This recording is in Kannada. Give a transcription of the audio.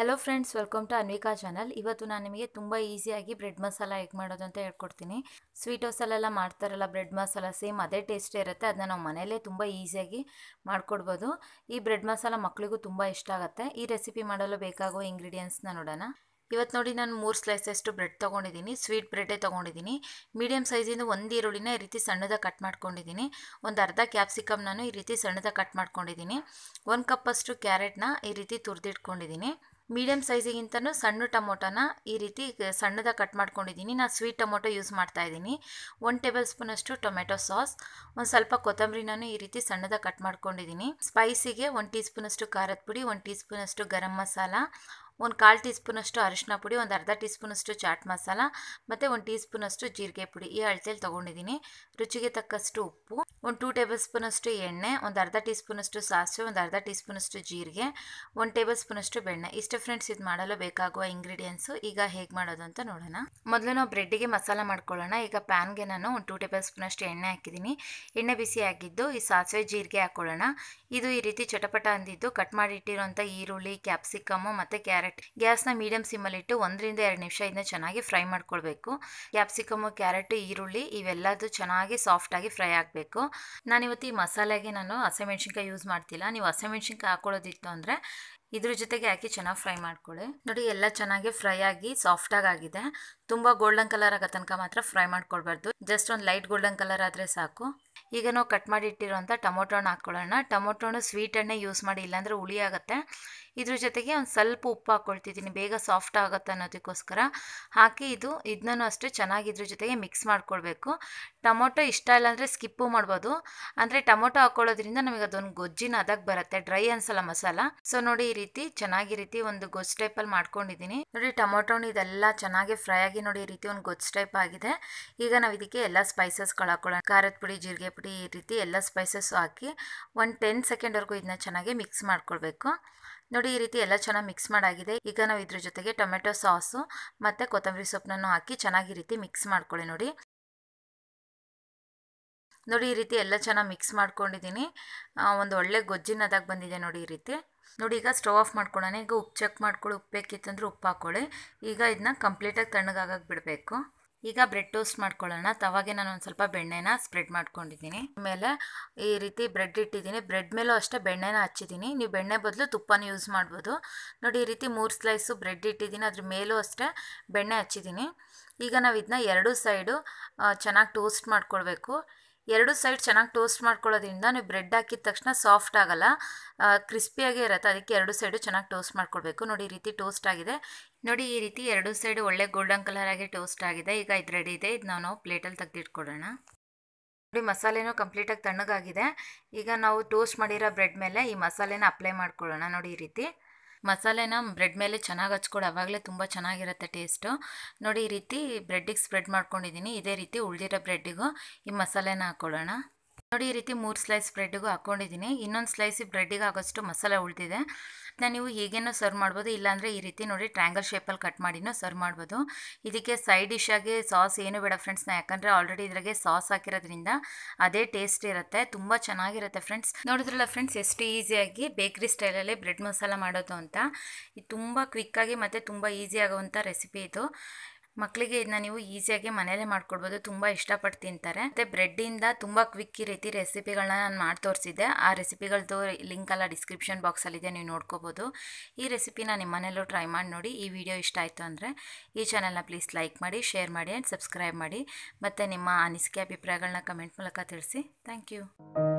hello friends welcome to Anvika channel ಇವತ್ತು ನಾನು ನಿಮಗೆ ತುಂಬ ಈಸಿಯಾಗಿ ಬ್ರೆಡ್ ಮಸಾಲ ಹೇಗೆ ಮಾಡೋದು ಅಂತ ಹೇಳ್ಕೊಡ್ತೀನಿ ಸ್ವೀಟ್ ಹೌಸಲ್ಲೆಲ್ಲ ಮಾಡ್ತಾರಲ್ಲ ಬ್ರೆಡ್ ಮಸಾಲ ಸೇಮ್ ಅದೇ ಟೇಸ್ಟ್ ಇರುತ್ತೆ ಅದನ್ನ ನಾವು ಮನೆಯಲ್ಲೇ ತುಂಬ ಈಸಿಯಾಗಿ ಮಾಡ್ಕೊಡ್ಬೋದು ಈ ಬ್ರೆಡ್ ಮಸಾಲ ಮಕ್ಕಳಿಗೂ ತುಂಬ ಇಷ್ಟ ಆಗುತ್ತೆ ಈ ರೆಸಿಪಿ ಮಾಡಲು ಬೇಕಾಗುವ ಇಂಗ್ರೀಡಿಯೆಂಟ್ಸ್ನ ನೋಡೋಣ ಇವತ್ತು ನೋಡಿ ನಾನು ಮೂರು ಸ್ಲೈಸಷ್ಟು ಬ್ರೆಡ್ ತೊಗೊಂಡಿದ್ದೀನಿ ಸ್ವೀಟ್ ಬ್ರೆಡ್ಡೇ ತೊಗೊಂಡಿದ್ದೀನಿ ಮೀಡಿಯಮ್ ಸೈಜಿಂದ ಒಂದು ಈರುಳ್ಳಿನ ಈ ರೀತಿ ಸಣ್ಣದಾಗಿ ಕಟ್ ಮಾಡ್ಕೊಂಡಿದ್ದೀನಿ ಒಂದು ಅರ್ಧ ಕ್ಯಾಪ್ಸಿಕಮ್ ನಾನು ಈ ರೀತಿ ಸಣ್ಣದಾಗಿ ಕಟ್ ಮಾಡ್ಕೊಂಡಿದ್ದೀನಿ ಒಂದು ಕಪ್ಪಷ್ಟು ಕ್ಯಾರೆಟ್ನ ಈ ರೀತಿ ತುರಿದಿಟ್ಕೊಂಡಿದ್ದೀನಿ ಮೀಡಿಯಮ್ ಸೈಜಿಗಿಂತನೂ ಸಣ್ಣ ಟೊಮೊಟೊನ ಈ ರೀತಿ ಸಣ್ಣದಾಗಿ ಕಟ್ ಮಾಡ್ಕೊಂಡಿದ್ದೀನಿ ನಾನು ಸ್ವೀಟ್ ಟೊಮೊಟೊ ಯೂಸ್ ಮಾಡ್ತಾ ಇದ್ದೀನಿ ಒಂದು ಟೇಬಲ್ ಸ್ಪೂನಷ್ಟು ಟೊಮೆಟೊ ಸಾಸ್ ಒಂದು ಸ್ವಲ್ಪ ಕೊತ್ತಂಬರಿನೂ ಈ ರೀತಿ ಸಣ್ಣದಾಗಿ ಕಟ್ ಮಾಡ್ಕೊಂಡಿದ್ದೀನಿ ಸ್ಪೈಸಿಗೆ ಒಂದು ಟೀ ಸ್ಪೂನಷ್ಟು ಖಾರದ ಪುಡಿ ಒಂದು ಟೀ ಸ್ಪೂನಷ್ಟು ಗರಂ ಮಸಾಲ ಒಂದು ಕಾಲು ಟೀ ಸ್ಪೂನಷ್ಟು ಅರಿಶಿನ ಪುಡಿ ಒಂದು ಅರ್ಧ ಟೀ ಸ್ಪೂನಷ್ಟು ಚಾಟ್ ಮಸಾಲ ಮತ್ತು ಒಂದು ಟೀ ಸ್ಪೂನಷ್ಟು ಜೀರಿಗೆ ಪುಡಿ ಈ ಅಳತೆಯಲ್ಲಿ ತೊಗೊಂಡಿದ್ದೀನಿ ರುಚಿಗೆ ತಕ್ಕಷ್ಟು ಉಪ್ಪು ಒಂದು ಟೂ ಟೇಬಲ್ ಸ್ಪೂನಷ್ಟು ಎಣ್ಣೆ ಒಂದು ಅರ್ಧ ಟೀ ಸ್ಪೂನಷ್ಟು ಸಾಸಿವೆ ಒಂದು ಅರ್ಧ ಟೀ ಸ್ಪೂನಷ್ಟು ಜೀರಿಗೆ ಒಂದು ಟೇಬಲ್ ಸ್ಪೂನಷ್ಟು ಬೆಣ್ಣೆ ಇಷ್ಟು ಫ್ರೆಂಡ್ಸ್ ಇದು ಮಾಡಲು ಬೇಕಾಗುವ ಇಂಗ್ರೀಡಿಯೆಂಟ್ಸು ಈಗ ಹೇಗೆ ಮಾಡೋದು ಅಂತ ನೋಡೋಣ ಮೊದಲು ನಾವು ಬ್ರೆಡ್ಡಿಗೆ ಮಸಾಲ ಮಾಡ್ಕೊಳ್ಳೋಣ ಈಗ ಪ್ಯಾನ್ಗೆ ನಾನು ಒಂದು ಟೂ ಟೇಬಲ್ ಸ್ಪೂನಷ್ಟು ಎಣ್ಣೆ ಹಾಕಿದ್ದೀನಿ ಎಣ್ಣೆ ಬಿಸಿ ಆಗಿದ್ದು ಈ ಸಾಸಿವೆ ಜೀರಿಗೆ ಹಾಕ್ಕೊಳ್ಳೋಣ ಇದು ಈ ರೀತಿ ಚಟಪಟ ಅಂದಿದ್ದು ಕಟ್ ಮಾಡಿ ಇಟ್ಟಿರೋಂಥ ಈರುಳ್ಳಿ ಕ್ಯಾಪ್ಸಿಕಮ್ಮು ಮತ್ತು ಕ್ಯಾರೆಟ್ ಗ್ಯಾಸ್ನ ಮೀಡಿಯಮ್ ಸಿಮ್ಮಲ್ಲಿಟ್ಟು ಒಂದರಿಂದ ಎರಡು ನಿಮಿಷ ಇದನ್ನ ಚೆನ್ನಾಗಿ ಫ್ರೈ ಮಾಡ್ಕೊಳ್ಬೇಕು ಕ್ಯಾಪ್ಸಿಕಮ್ಮು ಕ್ಯಾರೆಟು ಈರುಳ್ಳಿ ಇವೆಲ್ಲದು ಚೆನ್ನಾಗಿ ಸಾಫ್ಟಾಗಿ ಫ್ರೈ ಆಗಬೇಕು ನಾನಿವತ್ತು ಈ ಮಸಾಲೆಗೆ ನಾನು ಹಸಿಮೆಣ್ಸಿನ್ಕಾಯಿ ಯೂಸ್ ಮಾಡ್ತಿಲ್ಲ ನೀವು ಹಸಿಮೆಣ್ಸಿನ್ಕಾಯಿ ಹಾಕೊಳ್ಳೋದಿತ್ತು ಅಂದರೆ ಇದ್ರ ಜೊತೆಗೆ ಹಾಕಿ ಚೆನ್ನಾಗಿ ಫ್ರೈ ಮಾಡ್ಕೊಳ್ಳಿ ನೋಡಿ ಎಲ್ಲ ಚೆನ್ನಾಗಿ ಫ್ರೈ ಆಗಿ ಸಾಫ್ಟಾಗಿ ಆಗಿದೆ ತುಂಬ ಗೋಲ್ಡನ್ ಕಲರ್ ಆಗೋ ತನಕ ಮಾತ್ರ ಫ್ರೈ ಮಾಡ್ಕೊಳ್ಬಾರ್ದು ಜಸ್ಟ್ ಒಂದು ಲೈಟ್ ಗೋಲ್ಡನ್ ಕಲರ್ ಆದರೆ ಸಾಕು ಈಗ ನಾವು ಕಟ್ ಮಾಡಿ ಇಟ್ಟಿರೋಂಥ ಟೊಮೊಟೊನ ಹಾಕ್ಕೊಳ್ಳೋಣ ಟೊಮೊಟೊನು ಸ್ವೀಟ್ ಎಣ್ಣೆ ಯೂಸ್ ಮಾಡಿ ಇಲ್ಲಾಂದರೆ ಹುಳಿ ಆಗುತ್ತೆ ಇದ್ರ ಜೊತೆಗೆ ಒಂದು ಸ್ವಲ್ಪ ಉಪ್ಪು ಹಾಕ್ಕೊಳ್ತಿದ್ದೀನಿ ಬೇಗ ಸಾಫ್ಟ್ ಆಗುತ್ತೆ ಅನ್ನೋದಕ್ಕೋಸ್ಕರ ಹಾಕಿ ಇದು ಇದನ್ನೂ ಅಷ್ಟೇ ಚೆನ್ನಾಗಿ ಇದ್ರ ಜೊತೆಗೆ ಮಿಕ್ಸ್ ಮಾಡ್ಕೊಳ್ಬೇಕು ಟೊಮೊಟೊ ಇಷ್ಟ ಇಲ್ಲ ಅಂದರೆ ಸ್ಕಿಪ್ಪು ಮಾಡ್ಬೋದು ಅಂದರೆ ಟೊಮೊಟೊ ಹಾಕ್ಕೊಳ್ಳೋದ್ರಿಂದ ನಮಗೆ ಅದೊಂದು ಗೊಜ್ಜಿನ ಅದಕ್ಕೆ ಬರುತ್ತೆ ಡ್ರೈ ಅನ್ಸಲ್ಲ ಮಸಾಲ ಸೊ ನೋಡಿ ಈ ರೀತಿ ಚೆನ್ನಾಗಿ ರೀತಿ ಒಂದು ಗೊಜ್ಜು ಟೈಪಲ್ಲಿ ಮಾಡ್ಕೊಂಡಿದ್ದೀನಿ ನೋಡಿ ಟೊಮೊಟೊನ ಇದೆಲ್ಲ ಚೆನ್ನಾಗಿ ಫ್ರೈ ಆಗಿ ನೋಡಿ ಈ ರೀತಿ ಒಂದು ಗೊಜ್ಜು ಟೈಪ್ ಆಗಿದೆ ಈಗ ನಾವು ಇದಕ್ಕೆ ಎಲ್ಲ ಸ್ಪೈಸಸ್ಗಳು ಹಾಕೊಳ್ಳೋಣ ಖಾರದ ಪುಡಿ ಜೀರಿಗೆ ಪುಡಿ ಈ ರೀತಿ ಎಲ್ಲ ಸ್ಪೈಸಸ್ಸು ಹಾಕಿ ಒಂದು ಟೆನ್ ಸೆಕೆಂಡ್ವರೆಗೂ ಇದನ್ನ ಚೆನ್ನಾಗಿ ಮಿಕ್ಸ್ ಮಾಡ್ಕೊಳ್ಬೇಕು ನೋಡಿ ಈ ರೀತಿ ಎಲ್ಲ ಚೆನ್ನಾಗಿ ಮಿಕ್ಸ್ ಮಾಡಾಗಿದೆ ಈಗ ನಾವು ಇದ್ರ ಜೊತೆಗೆ ಟೊಮೆಟೊ ಸಾಸು ಮತ್ತು ಕೊತ್ತಂಬರಿ ಸೊಪ್ಪನ್ನು ಹಾಕಿ ಚೆನ್ನಾಗಿ ಈ ರೀತಿ ಮಿಕ್ಸ್ ಮಾಡ್ಕೊಳ್ಳಿ ನೋಡಿ ನೋಡಿ ಈ ರೀತಿ ಎಲ್ಲ ಚೆನ್ನಾಗಿ ಮಿಕ್ಸ್ ಮಾಡ್ಕೊಂಡಿದ್ದೀನಿ ಒಂದು ಒಳ್ಳೆ ಗೊಜ್ಜಿನದಾಗ ಬಂದಿದೆ ನೋಡಿ ಈ ರೀತಿ ನೋಡಿ ಈಗ ಸ್ಟವ್ ಆಫ್ ಮಾಡ್ಕೊಳ್ಳೋಣ ಈಗ ಉಪ್ಪು ಚೆಕ್ ಮಾಡ್ಕೊಳ್ಳಿ ಉಪ್ಪು ಬೇಕಿತ್ತಂದ್ರೆ ಉಪ್ಪು ಹಾಕ್ಕೊಳ್ಳಿ ಈಗ ಇದನ್ನ ಕಂಪ್ಲೀಟಾಗಿ ತಣ್ಣಗಾಗಕ್ಕೆ ಬಿಡಬೇಕು ಈಗ ಬ್ರೆಡ್ ಟೋಸ್ಟ್ ಮಾಡ್ಕೊಳ್ಳೋಣ ತವಾಗೆ ನಾನು ಒಂದು ಸ್ವಲ್ಪ ಬೆಣ್ಣೆನ ಸ್ಪ್ರೆಡ್ ಮಾಡ್ಕೊಂಡಿದ್ದೀನಿ ಆಮೇಲೆ ಈ ರೀತಿ ಬ್ರೆಡ್ ಇಟ್ಟಿದ್ದೀನಿ ಬ್ರೆಡ್ ಮೇಲೂ ಅಷ್ಟೇ ಬೆಣ್ಣೆನ ಹಚ್ಚಿದ್ದೀನಿ ನೀವು ಬೆಣ್ಣೆ ಬದಲು ತುಪ್ಪನ ಯೂಸ್ ಮಾಡ್ಬೋದು ನೋಡಿ ಈ ರೀತಿ ಮೂರು ಸ್ಲೈಸು ಬ್ರೆಡ್ ಇಟ್ಟಿದ್ದೀನಿ ಅದ್ರ ಮೇಲೂ ಅಷ್ಟೇ ಬೆಣ್ಣೆ ಹಚ್ಚಿದ್ದೀನಿ ಈಗ ನಾವು ಇದನ್ನ ಎರಡೂ ಸೈಡು ಚೆನ್ನಾಗಿ ಟೋಸ್ಟ್ ಮಾಡ್ಕೊಳ್ಬೇಕು ಎರಡು ಸೈಡ್ ಚೆನ್ನಾಗಿ ಟೋಸ್ಟ್ ಮಾಡ್ಕೊಳ್ಳೋದ್ರಿಂದ ನೀವು ಬ್ರೆಡ್ ಹಾಕಿದ ತಕ್ಷಣ ಸಾಫ್ಟ್ ಆಗಲ್ಲ ಕ್ರಿಸ್ಪಿಯಾಗೇ ಇರುತ್ತೆ ಅದಕ್ಕೆ ಎರಡು ಸೈಡು ಚೆನ್ನಾಗಿ ಟೋಸ್ಟ್ ಮಾಡ್ಕೊಳ್ಬೇಕು ನೋಡಿ ಈ ರೀತಿ ಟೋಸ್ಟ್ ಆಗಿದೆ ನೋಡಿ ಈ ರೀತಿ ಎರಡು ಸೈಡು ಒಳ್ಳೆ ಗೋಲ್ಡನ್ ಕಲರ್ ಆಗಿ ಟೋಸ್ಟ್ ಆಗಿದೆ ಈಗ ಇದು ರೆಡಿ ಇದೆ ಇದು ನಾವು ಪ್ಲೇಟಲ್ಲಿ ತೆಗೆದಿಟ್ಕೊಡೋಣ ನೋಡಿ ಮಸಾಲೆನೂ ಕಂಪ್ಲೀಟಾಗಿ ತಣ್ಣಗಾಗಿದೆ ಈಗ ನಾವು ಟೋಸ್ಟ್ ಮಾಡಿರೋ ಬ್ರೆಡ್ ಮೇಲೆ ಈ ಮಸಾಲೆನ ಅಪ್ಲೈ ಮಾಡ್ಕೊಳ್ಳೋಣ ನೋಡಿ ಈ ರೀತಿ ಮಸಾಲೆನ ಬ್ರೆಡ್ ಮೇಲೆ ಚೆನ್ನಾಗಿ ಹಚ್ಕೊಡು ಆವಾಗಲೇ ತುಂಬ ಚೆನ್ನಾಗಿರುತ್ತೆ ಟೇಸ್ಟು ನೋಡಿ ಈ ರೀತಿ ಬ್ರೆಡ್ಡಿಗೆ ಸ್ಪ್ರೆಡ್ ಮಾಡ್ಕೊಂಡಿದ್ದೀನಿ ಇದೇ ರೀತಿ ಉಳಿದಿರೋ ಬ್ರೆಡ್ಡಿಗೂ ಈ ಮಸಾಲೆನ ಹಾಕ್ಕೊಳ್ಳೋಣ ನೋಡಿ ಈ ರೀತಿ ಮೂರು ಸ್ಲೈಸ್ ಬ್ರೆಡ್ಡಿಗೂ ಹಾಕ್ಕೊಂಡಿದ್ದೀನಿ ಇನ್ನೊಂದು ಸ್ಲೈಸ್ ಬ್ರೆಡ್ಡಿಗೆ ಆಗೋಷ್ಟು ಮಸಾಲೆ ಉಳಿದಿದೆ ನಾನು ನೀವು ಹೀಗೇನೂ ಸರ್ವ್ ಮಾಡ್ಬೋದು ಇಲ್ಲಾಂದರೆ ಈ ರೀತಿ ನೋಡಿ ಟ್ರ್ಯಾಂಗಲ್ ಶೇಪಲ್ಲಿ ಕಟ್ ಮಾಡಿನೂ ಸರ್ವ್ ಮಾಡ್ಬೋದು ಇದಕ್ಕೆ ಸೈಡ್ ಡಿಶಾಗಿ ಸಾಸ್ ಏನು ಬೇಡ ಫ್ರೆಂಡ್ಸ್ ನಾ ಯಾಕಂದರೆ ಆಲ್ರೆಡಿ ಇದ್ರಾಗೆ ಸಾಸ್ ಹಾಕಿರೋದ್ರಿಂದ ಅದೇ ಟೇಸ್ಟ್ ಇರುತ್ತೆ ತುಂಬ ಚೆನ್ನಾಗಿರುತ್ತೆ ಫ್ರೆಂಡ್ಸ್ ನೋಡಿದ್ರಲ್ಲ ಫ್ರೆಂಡ್ಸ್ ಎಷ್ಟು ಈಸಿಯಾಗಿ ಬೇಕ್ರಿ ಸ್ಟೈಲಲ್ಲಿ ಬ್ರೆಡ್ ಮಸಾಲ ಮಾಡೋದು ಅಂತ ಇದು ತುಂಬ ಕ್ವಿಕ್ಕಾಗಿ ಮತ್ತು ತುಂಬ ಈಸಿ ಆಗುವಂಥ ರೆಸಿಪಿ ಇದು ಮಕ್ಕಳಿಗೆ ಇದನ್ನ ನೀವು ಈಸಿಯಾಗಿ ಮನೇಲೇ ಮಾಡ್ಕೊಡ್ಬೋದು ತುಂಬ ಇಷ್ಟಪಟ್ಟು ತಿಂತಾರೆ ಮತ್ತು ಬ್ರೆಡ್ಡಿಂದ ತುಂಬ ಕ್ವಿಕ್ ಈ ರೀತಿ ರೆಸಿಪಿಗಳನ್ನ ನಾನು ಮಾಡಿ ತೋರಿಸಿದ್ದೆ ಆ ರೆಸಿಪಿಗಳದ್ದು ಲಿಂಕ್ ಎಲ್ಲ ಡಿಸ್ಕ್ರಿಪ್ಷನ್ ಬಾಕ್ಸಲ್ಲಿದೆ ನೀವು ನೋಡ್ಕೋಬೋದು ಈ ರೆಸಿಪಿನ ನಿಮ್ಮ ಮನೆಯಲ್ಲೂ ಟ್ರೈ ಮಾಡಿ ನೋಡಿ ಈ ವಿಡಿಯೋ ಇಷ್ಟ ಆಯಿತು ಅಂದರೆ ಈ ಚಾನಲ್ನ ಪ್ಲೀಸ್ ಲೈಕ್ ಮಾಡಿ ಶೇರ್ ಮಾಡಿ ಆ್ಯಂಡ್ ಸಬ್ಸ್ಕ್ರೈಬ್ ಮಾಡಿ ಮತ್ತು ನಿಮ್ಮ ಅನಿಸಿಕೆ ಅಭಿಪ್ರಾಯಗಳನ್ನ ಕಮೆಂಟ್ ಮೂಲಕ ತಿಳಿಸಿ ಥ್ಯಾಂಕ್ ಯು